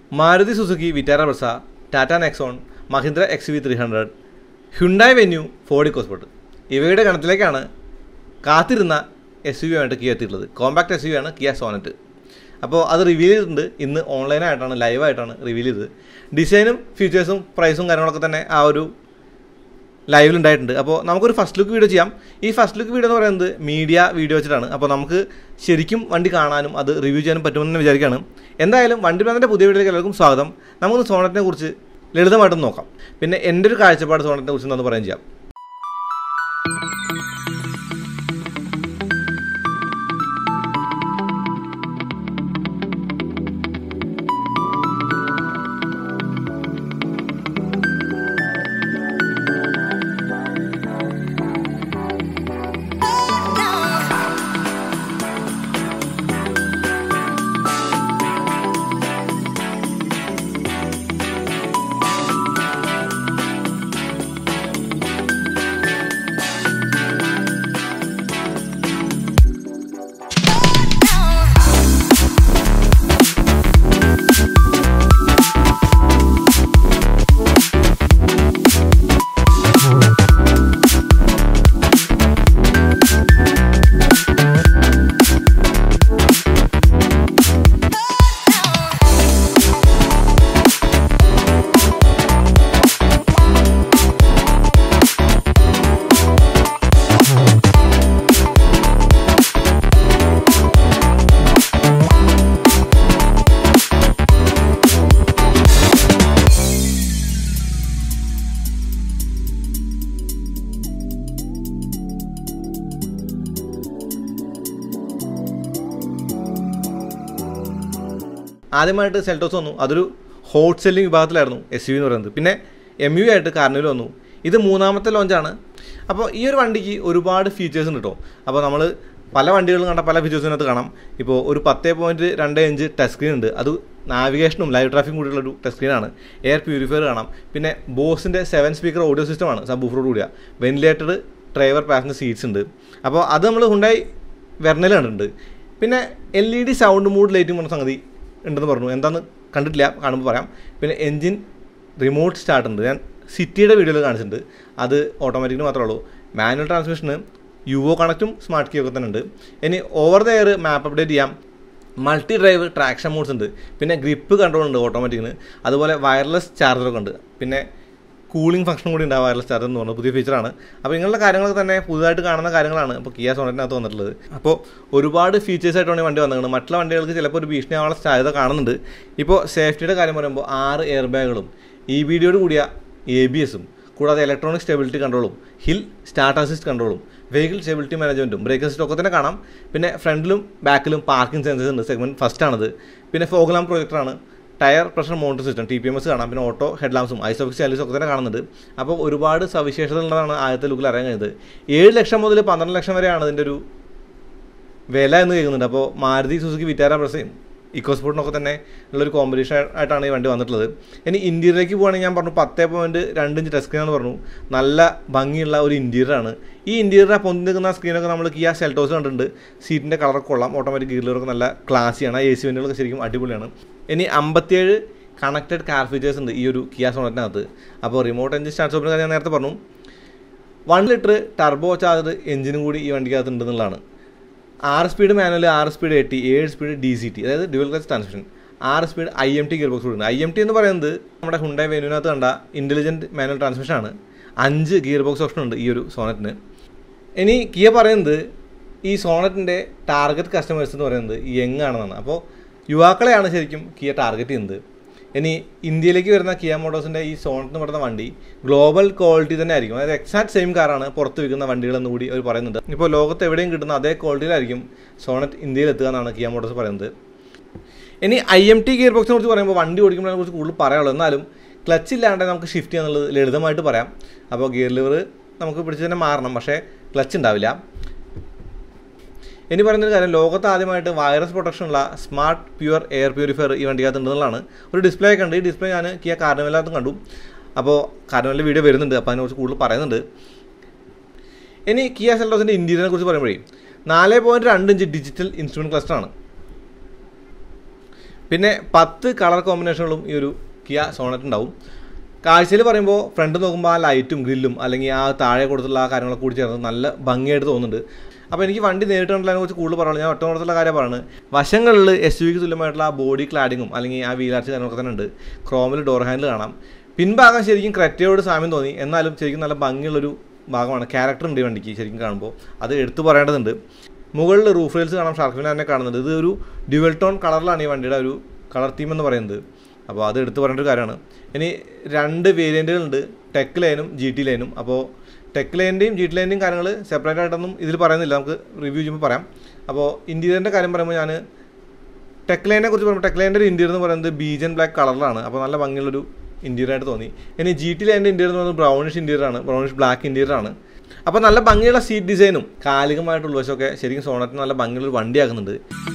Maruti Suzuki Vitara Brezza Tata Nexon Mahindra X V three hundred Hyundai Venue Ford EcoSport ഇവയുടെ ഗണത്തിലേക്കാണ് കാത്തിരുന്ന S U V ആയിട്ട് Kia എത്തിയിട്ടുള്ളത് compact S U V ആണ് Kia Sonet അപ്പോൾ അത് റിവീൽ ചെയ്തിട്ടുണ്ട് ഇന്ന് ഓൺലൈനായിട്ടാണ് ലൈവായിട്ടാണ് റിവീൽ ചെയ്തത് ഡിസൈനും ഫീച്ചേഴ്സും പ്രൈസും കാര്യങ്ങളൊക്കെ തന്നെ ആ ഒരു ലൈവിൽ ഉണ്ടായിട്ടുണ്ട് അപ്പോൾ നമുക്കൊരു ഫസ്റ്റ് ലുക്ക് വീഡിയോ ചെയ്യാം ഈ ഫസ്റ്റ് ലുക്ക് വീഡിയോ എന്ന് പറയുന്നത് മീഡിയ വീഡിയോ വെച്ചിട്ടാണ് അപ്പോൾ നമുക്ക് ശരിക്കും വണ്ടി കാണാനും അത് റിവ്യൂ ചെയ്യാനും പറ്റുമെന്ന് വിചാരിക്കുകയാണ് എന്തായാലും വണ്ടി ബ്രാൻഡിൻ്റെ പുതിയ വീഡിയോയിലേക്ക് എല്ലാവർക്കും സ്വാഗതം നമുക്കൊന്ന് സോണറ്റിനെ കുറിച്ച് ലളിതമായിട്ടൊന്ന് നോക്കാം പിന്നെ എൻ്റെ ഒരു കാഴ്ചപ്പാട് സോണറ്റിനെ കുറിച്ച് എന്താണെന്ന് പറയാൻ ചെയ്യാം ആദ്യമായിട്ട് സെൽറ്റോസ് വന്നു അതൊരു ഹോട്ട് സെല്ലിംഗ് വിഭാഗത്തിലായിരുന്നു എസ് യു എന്ന് പറയുന്നത് പിന്നെ എം യു ആയിട്ട് കാർണിവൽ വന്നു ഇത് മൂന്നാമത്തെ ലോഞ്ചാണ് അപ്പോൾ ഈ ഒരു വണ്ടിക്ക് ഒരുപാട് ഫീച്ചേഴ്സ് ഉണ്ട് കേട്ടോ അപ്പോൾ നമ്മൾ പല വണ്ടികളും കണ്ട പല ഫീച്ചേഴ്സിനകത്ത് കാണാം ഇപ്പോൾ ഒരു പത്ത് പോയിൻറ്റ് രണ്ട് ഇഞ്ച് ടച്ച് സ്ക്രീൻ ഉണ്ട് അത് നാവിഗേഷനും ലൈവ് ട്രാഫിക്കും കൂടിയുള്ള ഒരു ടച്ച് സ്ക്രീനാണ് എയർ പ്യൂരിഫയർ കാണാം പിന്നെ ബോസിൻ്റെ സെവൻ സ്പീക്കർ ഓഡിയോ സിസ്റ്റമാണ് സബ് ബൂഫറോട് കൂടിയ വെന്റിലേറ്റഡ് ഡ്രൈവർ പാസഞ്ചർ സീറ്റ്സ് ഉണ്ട് അപ്പോൾ അത് നമ്മൾ ഹുണ്ടായി വെർണൽ കണ്ടിട്ടുണ്ട് പിന്നെ L E D sound mood ലൈറ്റും പറഞ്ഞ സംഗതി ഉണ്ടെന്ന് പറഞ്ഞു എന്താണെന്ന് കണ്ടിട്ടില്ല കാണുമ്പോൾ പറയാം പിന്നെ എൻജിൻ റിമോട്ട് സ്റ്റാർട്ട് ഉണ്ട് ഞാൻ സിറ്റിയുടെ വീഡിയോയിൽ കാണിച്ചിട്ടുണ്ട് അത് ഓട്ടോമാറ്റിക്കിന് മാത്രമേ ഉള്ളൂ മാനുവൽ ട്രാൻസ്മിഷന് യുവോ കണക്റ്റും സ്മാർട്ട് കീ ഒക്കെ തന്നെ ഉണ്ട് ഇനി over the air map update ചെയ്യാം മൾട്ടി ഡ്രൈവ് ട്രാക്ഷൻ മോഡ്സ് ഉണ്ട് പിന്നെ ഗ്രിപ്പ് കൺട്രോൾ ഉണ്ട് ഓട്ടോമാറ്റിക്കിന് അതുപോലെ വയർലെസ് ചാർജറൊക്കെ ഉണ്ട് പിന്നെ കൂളിംഗ് ഫംഗ്ഷൻ കൂടി ഉണ്ട് ആ വയർലെസ് ചാർജർ എന്ന് പറഞ്ഞാൽ പുതിയ ഫീച്ചറാണ് അപ്പോൾ ഇങ്ങനെയുള്ള കാര്യങ്ങളൊക്കെ തന്നെ പുതുതായിട്ട് കാണുന്ന കാര്യങ്ങളാണ് ഇപ്പോൾ കിയ സോണറ്റിനകത്ത് വന്നിട്ടുള്ളത് അപ്പോൾ ഒരുപാട് ഫീച്ചേഴ്സ് ആയിട്ടാണ് ഈ വണ്ടി വന്നത് മറ്റുള്ള വണ്ടികൾക്ക് ചിലപ്പോൾ ഒരു ഭീഷണി ആവാനുള്ള സാധ്യത കാണുന്നുണ്ട് ഇപ്പോൾ സേഫ്റ്റിയുടെ കാര്യം പറയുമ്പോൾ ആറ് എയർ ബാഗുകളും ഇ ബി ഡിയോട് കൂടിയ എ ബി എസും കൂടാതെ ഇലക്ട്രോണിക് സ്റ്റെബിലിറ്റി കൺട്രോളും ഹിൽ സ്റ്റാർട്ട് അസിസ്റ്റ് കൺട്രോളും വെഹിക്കിൾ സ്റ്റെബിലിറ്റി മാനേജ്മെൻറ്റും ബ്രേക്ക് അസിസ്റ്റ് ഒക്കെ തന്നെ കാണാം പിന്നെ ഫ്രണ്ടിലും ബാക്കിലും പാർക്കിംഗ് സെൻസേഴ്സ് ഉണ്ട് സെഗ്മെൻറ്റ് ഫസ്റ്റ് ആണത് പിന്നെ ഫോഗ്ലാം പ്രൊജക്ടറാണ് tyre pressure monitor system T P M S കാണാം പിന്നെ ഓട്ടോ ഹെഡ് ലാംസും ഐസോഫിക്സ് ചാലീസും ഒക്കെ തന്നെ കാണുന്നുണ്ട് അപ്പോൾ ഒരുപാട് സവിശേഷതകളുള്ളതാണ് ആദ്യത്തെ ലുക്കിൽ അറിയാൻ കഴിയുന്നത് ഏഴ് ലക്ഷം മുതൽ പന്ത്രണ്ട് ലക്ഷം വരെയാണ് ഇതിൻ്റെ ഒരു വില എന്ന് കേൾക്കുന്നുണ്ട് അപ്പോൾ മാരുതി സുസുക്കി വിറ്റാര പ്രസയും ഇക്കോസ്പോർട്ടിനൊക്കെ തന്നെ ഉള്ളൊരു കോമ്പറ്റീഷൻ ആയിട്ടാണ് ഈ വണ്ടി വന്നിട്ടുള്ളത് ഇനി ഇൻറ്റീരിയറിലേക്ക് പോകുകയാണെങ്കിൽ ഞാൻ പറഞ്ഞു പത്തേ പോയിൻറ്റ് രണ്ട് ഇഞ്ച് ടച്ച് സ്ക്രീൻ എന്ന് പറഞ്ഞു നല്ല ഭംഗിയുള്ള ഒരു ഇൻറ്റീരിയറാണ് ഈ ഇൻറ്റീരിയർ പൊന്തി നിൽക്കുന്ന സ്ക്രീനൊക്കെ നമ്മൾ കിയ സെൽറ്റോസ് കണ്ടിട്ടുണ്ട് സീറ്റിൻ്റെ കളറൊക്കെ കൊള്ളാം ഓട്ടോമാറ്റിക് ഗീറിലൊക്കെ നല്ല ക്ലാസ്സിയാണ് എ സി വെൻ്റുകളൊക്കെ ശരിക്കും അടിപൊളിയാണ് ഇനി അമ്പത്തിയേഴ് കണക്റ്റഡ് കാർ ഫീച്ചേഴ്സ് ഉണ്ട് ഈ ഒരു കിയ സോണറ്റിനകത്ത് അപ്പോൾ റിമോട്ട് എഞ്ചിൻ സ്റ്റാർട്ട് സ്റ്റോപ്പിൻ്റെ കാര്യം ഞാൻ നേരത്തെ പറഞ്ഞു വൺ ലിറ്റർ ടർബോ ചാർജ് എഞ്ചിനും കൂടി ഈ വണ്ടിക്കകത്ത് ഉണ്ടെന്നുള്ളതാണ് ആറ് സ്പീഡ് മാനുവൽ ആറ് സ്പീഡ് എ ടി ഏഴ് സ്പീഡ് ഡി സി ടി അതായത് ഡ്യുവൽ ക്ലച്ച് ട്രാൻസ്മിഷൻ ആറ് speed I M T gearbox കൊടുക്കുന്നത് ഐ എം ടി എന്ന് പറയുന്നത് നമ്മുടെ ഹുണ്ടായി വെനുവിനകത്ത് കണ്ട ഇൻ്റലിജൻറ്റ് മാനുവൽ ട്രാൻസ്മിഷൻ ആണ് അഞ്ച് ഗിയർ ബോക്സ് ഓപ്ഷൻ ഉണ്ട് ഈ ഒരു സോണറ്റിന് ഇനി കിയ പറയുന്നത് ഈ സോണറ്റിൻ്റെ ടാർഗറ്റ് കസ്റ്റമേഴ്സ് എന്ന് പറയുന്നത് യങ് ആണെന്നാണ് അപ്പോൾ യുവാക്കളെയാണ് ശരിക്കും കിയ ടാർഗറ്റ് ചെയ്യുന്നത് ഇനി ഇന്ത്യയിലേക്ക് വരുന്ന കിയ മോട്ടോഴ്സിൻ്റെ ഈ സോണറ്റ് എന്ന് പറയുന്ന വണ്ടി ഗ്ലോബൽ ക്വാളിറ്റി തന്നെ ആയിരിക്കും അതായത് എക്സാക്ട് സെയിം കാറാണ് പുറത്ത് വിൽക്കുന്ന വണ്ടികളെന്ന് കൂടി അവർ പറയുന്നുണ്ട് ഇപ്പോൾ ലോകത്ത് എവിടെയും കിട്ടുന്ന അതേ ക്വാളിറ്റിയിലായിരിക്കും സോണറ്റ് ഇന്ത്യയിൽ എത്തുക എന്നാണ് കിയ മോട്ടോഴ്സ് പറയുന്നത് ഇനി ഐ എം ടി ഗിയർ ബോക്സിനെ കുറിച്ച് പറയുമ്പോൾ വണ്ടി ഓടിക്കുമ്പോഴതിനെ കുറിച്ച് കൂടുതൽ പറയാനുള്ളൂ എന്നാലും ക്ലച്ച് ഇല്ലാണ്ട് നമുക്ക് ഷിഫ്റ്റ് ചെയ്യാന്നുള്ളത് ലളിതമായിട്ട് പറയാം അപ്പോൾ ഗിയർ ലിവർ നമുക്ക് പിടിച്ച് തന്നെ മാറണം പക്ഷേ ക്ലച്ച് ഉണ്ടാവില്ല ഇനി പറയുന്നൊരു കാര്യം ലോകത്ത് ആദ്യമായിട്ട് വൈറസ് പ്രൊട്ടക്ഷൻ ഉള്ള സ്മാർട്ട് പ്യുവർ എയർ പ്യൂരിഫയർ ഈ വണ്ടിക്കകത്ത് ഉണ്ടെന്നുള്ളതാണ് ഒരു ഡിസ്പ്ലേ ഒക്കെ ഉണ്ട് ഈ ഡിസ്പ്ലേ ഞാൻ കിയ കാർണിവലിനകത്തും കണ്ടു അപ്പോൾ കാർണിവലിൻ്റെ വീഡിയോ വരുന്നുണ്ട് അപ്പോൾ അതിനെക്കുറിച്ച് കൂടുതൽ പറയുന്നുണ്ട് ഇനി കിയ സെൽറ്റോസിൻ്റെ ഇൻറ്റീരിയറിനെ കുറിച്ച് പറയുമ്പോഴേ നാല് പോയിൻറ്റ് രണ്ട് ഇഞ്ച് ഡിജിറ്റൽ ഇൻസ്ട്രുമെൻറ്റ് ക്ലസ്റ്ററാണ് പിന്നെ പത്ത് കളർ കോമ്പിനേഷനുകളും ഈ ഒരു കിയ സോണറ്റ് ഉണ്ടാവും കാഴ്ചയിൽ പറയുമ്പോൾ ഫ്രണ്ട് നോക്കുമ്പോൾ ആ ലൈറ്റും ഗ്രില്ലും അല്ലെങ്കിൽ ആ താഴെ കൊടുത്തുള്ള ആ കാര്യങ്ങളൊക്കെ കൂടി ചേർന്ന് നല്ല ഭംഗിയായിട്ട് തോന്നുന്നുണ്ട് അപ്പോൾ എനിക്ക് വണ്ടി നേരിട്ട് കണ്ടതിനെ കുറിച്ച് കൂടുതൽ പറയുള്ളൂ ഞാൻ ഒറ്റ നോട്ടത്തിലുള്ള കാര്യം പറയുന്നത് വശങ്ങളിൽ എസ് യു വിക്ക് തുല്യമായിട്ടുള്ള ആ ബോഡി ക്ലാഡിങ്ങും അല്ലെങ്കിൽ ആ വീലാർച്ച് കാര്യങ്ങളൊക്കെ തന്നെ ഉണ്ട് ക്രോമിൽ ഡോർ ഹാൻഡിൽ കാണാം പിൻഭാഗം ശരിക്കും ക്രെറ്റയോട് സാമ്യം തോന്നി എന്നാലും ശരിക്കും നല്ല ഭംഗിയുള്ളൊരു ഭാഗമാണ് ക്യാരക്ടർ ഉണ്ട് ഈ വണ്ടിക്ക് ശരിക്കും കാണുമ്പോൾ അത് എടുത്തു പറയേണ്ടതുണ്ട് മുകളിൽ റൂഫ് റെയിൽസ് കാണാം ഷാർക്കിൽ തന്നെ കാണുന്നുണ്ട് ഇത് ഒരു ഡ്യുവൽ ടോൺ കളറിലാണ് ഈ വണ്ടിയുടെ ഒരു കളർ തീം എന്ന് പറയുന്നത് അപ്പോൾ അത് എടുത്തു പറയേണ്ട ഒരു കാര്യമാണ് ഇനി രണ്ട് വേരിയൻറ്റുകളുണ്ട് ടെക് ലൈനും ജി ടി ലൈനും അപ്പോൾ ടെക് ലൈൻ്റെയും ജി ടി ലൈൻ്റെയും കാര്യങ്ങൾ സെപ്പറേറ്റ് ആയിട്ടൊന്നും ഇതിൽ പറയുന്നില്ല നമുക്ക് റിവ്യൂ ചെയ്യുമ്പോൾ പറയാം അപ്പോൾ ഇൻറ്റീരിയറിൻ്റെ കാര്യം പറയുമ്പോൾ ഞാൻ ടെക് ലൈനെ കുറിച്ച് പറയുമ്പോൾ ടെക് ലൈൻ്റെ ഒരു ഇൻറ്റീരിയർ എന്ന് പറയുന്നത് ബീജൻ ബ്ലാക്ക് കളറിലാണ് അപ്പോൾ നല്ല ഭംഗിയുള്ളൊരു ഇൻറ്റീരിയർ ആയിട്ട് തോന്നി ഇനി ജി ടി ലൈൻ്റെ ഇൻറ്റീരിയർ എന്ന് പറയുന്നത് ബ്രൗണിഷ് ഇൻറ്റീരിയർ ആണ് ബ്രൗണിഷ് ബ്ലാക്ക് ഇൻറ്റീരിയർ ആണ് അപ്പോൾ നല്ല ഭംഗിയുള്ള സീറ്റ് ഡിസൈനും കാലികമായിട്ടുള്ള വശമൊക്കെ ശരിക്കും സോണറ്റിന് നല്ല ഭംഗിയുള്ള ഒരു വണ്ടിയാക്കുന്നുണ്ട്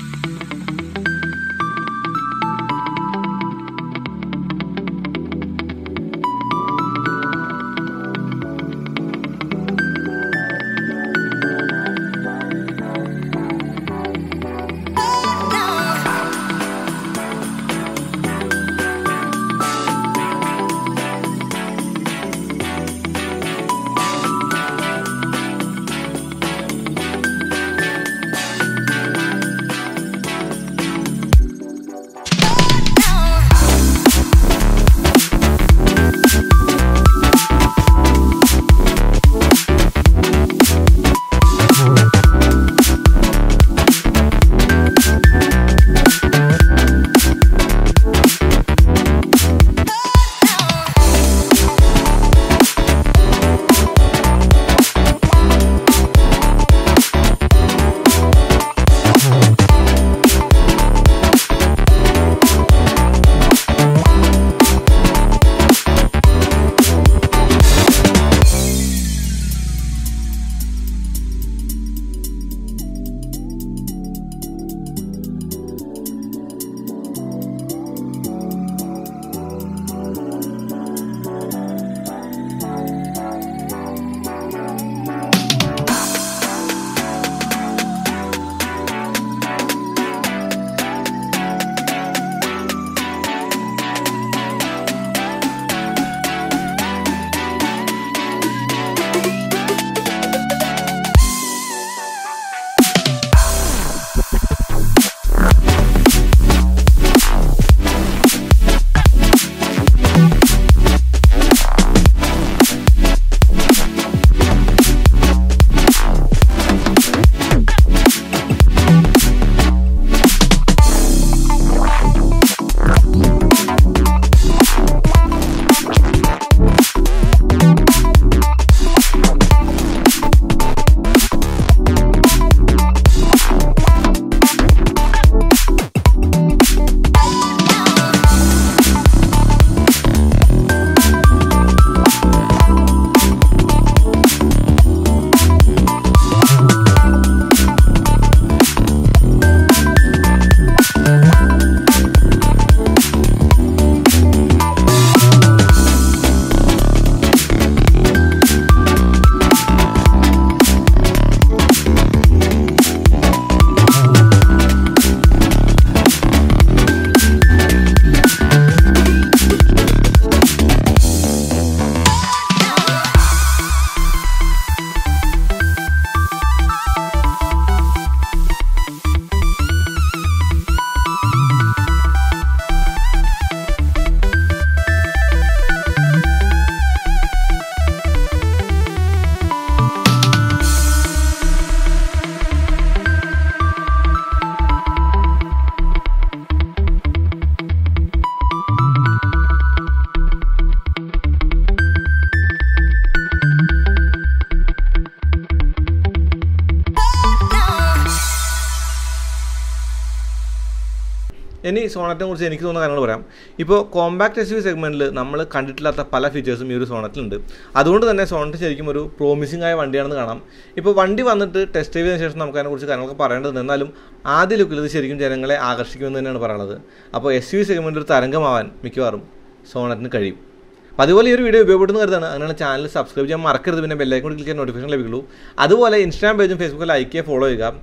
ഇനി സോണറ്റിനെ കുറിച്ച് എനിക്ക് തോന്നുന്ന കാര്യങ്ങൾ പറയാം ഇപ്പോൾ കോമ്പാക്ട് എസ് യു സെഗ്മെൻറ്റിൽ നമ്മൾ കണ്ടിട്ടില്ലാത്ത പല ഫീച്ചേഴ്സും ഈ ഒരു സോണറ്റിലുണ്ട് അതുകൊണ്ട് തന്നെ സോണറ്റ് ശരിക്കും ഒരു പ്രോമിസിംഗ് ആയ വണ്ടിയാണെന്ന് കാണാം ഇപ്പോൾ വണ്ടി വന്നിട്ട് ടെസ്റ്റ് ചെയ്തതിനു ശേഷം നമുക്ക് അതിനെക്കുറിച്ച് കാര്യങ്ങളൊക്കെ പറയേണ്ടതുണ്ട് എന്നാലും ആദ്യ ലുക്കിൽ ഇത് ശരിക്കും ജനങ്ങളെ ആകർഷിക്കുമെന്ന് തന്നെയാണ് പറയുന്നത് അപ്പോൾ എസ് യു സെഗ്മെൻറ്റ് ഒരു തരംഗമാവാൻ മിക്കവാറും സോണറ്റിന് കഴിയും അപ്പോൾ അതുപോലെ ഈ ഒരു വീഡിയോ ഉപയോഗപ്പെടുന്ന കരുതാണ് അങ്ങനെയാണ് ചാനൽ സബ്സ്ക്രൈബ് ചെയ്യാൻ മറക്കരുത് പിന്നെ ബെല്ലൈക്കൺ ക്ലിക്ക് ചെയ്യാൻ നോട്ടിഫിക്കേഷൻ ലഭിക്കുള്ളൂ അതുപോലെ ഇൻസ്റ്റാഗ്രാം പേജും ഫേസ്ബുക്കിൽ ലൈക്ക് ചെയ്യുക ഫോളോ ചെയ്യുക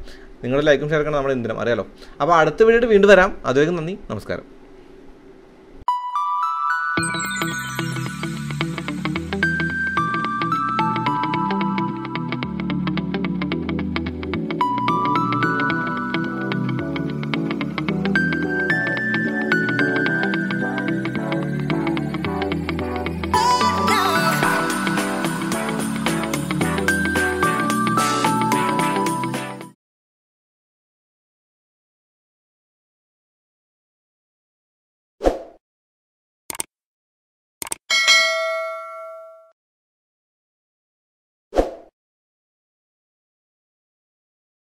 നിങ്ങളുടെ ലൈക്കും ഷെയർ ചെയ്യണം നമ്മുടെ ഇന്ധനം അറിയാലോ അപ്പോൾ അടുത്ത വീഡിയോ വീണ്ടും വരാം അതുവരെയും നന്ദി നമസ്കാരം